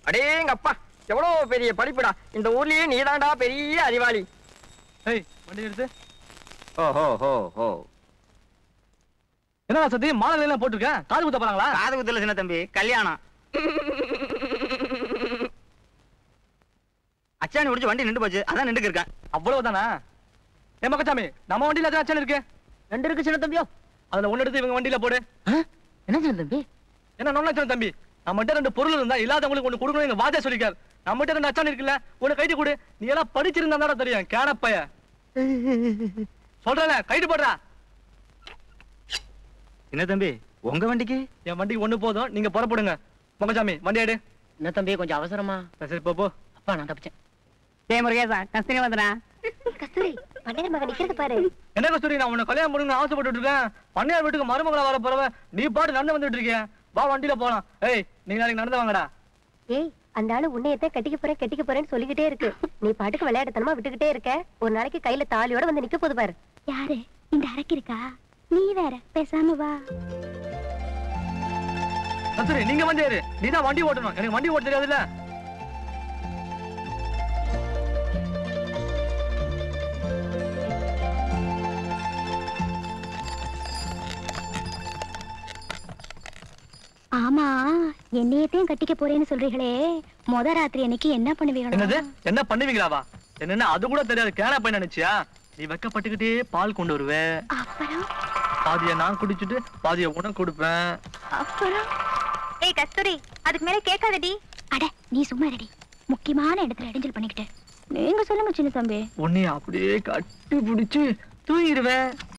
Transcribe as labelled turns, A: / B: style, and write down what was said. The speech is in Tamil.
A: அடேங்கப்பா எவ்வளவு பெரிய படிப்புடா இந்த ஊர்லயே நீதான்டா பெரிய அறிவாளி
B: ஏய் வண்டி எடுத்து
A: ஓஹோ ஹோ ஹோ
B: என்ன சத்தி மாலை எல்லாம் போட்டிருக்கேன் காது குத்த போறாங்களா
A: காது குத்துல சின்ன தம்பி கல்யாணம் அச்சாணி முடிச்சு வண்டி நின்று போச்சு அதான் நின்றுக்கு இருக்கேன்
B: அவ்வளவுதானா ஏ மக்கச்சாமி நம்ம வண்டியில எதாவது அச்சல் இருக்கு
A: ரெண்டு இருக்கு சின்ன தம்பியோ
B: அதுல ஒண்ணு எடுத்து இவங்க வண்டியில போடு
A: என்ன சின்ன தம்பி
B: என்ன நொல்ல சின்ன தம்பி நம்மகிட்ட ரெண்டு பொருள் இருந்தா இல்லாதவங்களுக்கு ஒண்ணு கொடுக்கணும் எங்க வாஜா சொல்லிக்கார் நம்மகிட்ட ரெண்டு அச்சான் இருக்குல்ல ஒண்ணு கைட்டு கொடு நீ எல்லாம் படிச்சிருந்தா தானே தெரியும் கேனப்பைய சொல்றல கைட்டு போடுறா
A: என்ன தம்பி உங்க வண்டிக்கு
B: என் வண்டிக்கு ஒண்ணு போதும் நீங்க புறப்படுங்க மங்கச்சாமி வண்டி எடு
C: என்ன தம்பி கொஞ்சம் அவசரமா
B: சரி, சரி போ போ
C: அப்பா நான் தப்பிச்சேன்
A: டேய் முருகேசா கஸ்தூரி வந்துடா
D: கஸ்தூரி பண்டகர் மகன் நிக்கிறது பாரு
B: என்ன கஸ்தூரி நான் உன்னை கல்யாணம் பண்ணுங்க ஆசைப்பட்டு இருக்கேன் பண்ணையார் வீட்டுக்கு மருமகளா வர போறவ நீ பாட்டு நடந்து வந்துட்டு இருக்கேன் வா வண்டியில போலாம் ஏய் நீங்க நாளைக்கு நடந்து வாங்கடா
D: ஏய் அந்த ஆளு உன்னையத்தான் கட்டிக்க போறேன் கட்டிக்க போறேன்னு சொல்லிக்கிட்டே இருக்கு நீ பாட்டுக்கு விளையாட்டுத்தனமா விட்டுக்கிட்டே இருக்க ஒரு நாளைக்கு கையில தாலியோட வந்து நிக்க போது பாரு
E: யாரு இந்த அரக்கு இருக்கா நீ வேற பேசாம வா
B: கஸ்தூரி நீங்க வந்து ஏறு நீ தான் வண்டி ஓட்டணும் எனக்கு வண்டி ஓட்ட தெரியாதுல்ல
E: ஆமா என்னையத்தையும் கட்டிக்க போறேன்னு சொல்றீங்களே முத ராத்திரி அன்னைக்கு என்ன
B: என்னது
E: பண்ணுவீங்களா
B: என்ன பண்ணுவீங்களாவா என்னன்னா அது கூட தெரியாது கேன பையன் நினைச்சியா நீ வெக்கப்பட்டுக்கிட்டே பால் கொண்டு வருவ
E: அப்புறம்
B: பாதிய நான் குடிச்சிட்டு பாதிய உனக்கு கொடுப்பேன்
E: அப்புறம்
D: ஏய் கஸ்தூரி அதுக்கு மேல கேட்காதடி
E: அட நீ சும்மா ரெடி முக்கியமான இடத்துல இடைஞ்சல் பண்ணிக்கிட்டு நீங்க சொல்லுங்க சின்ன தம்பி
B: உன்னை அப்படியே கட்டி பிடிச்சு தூங்கிடுவேன்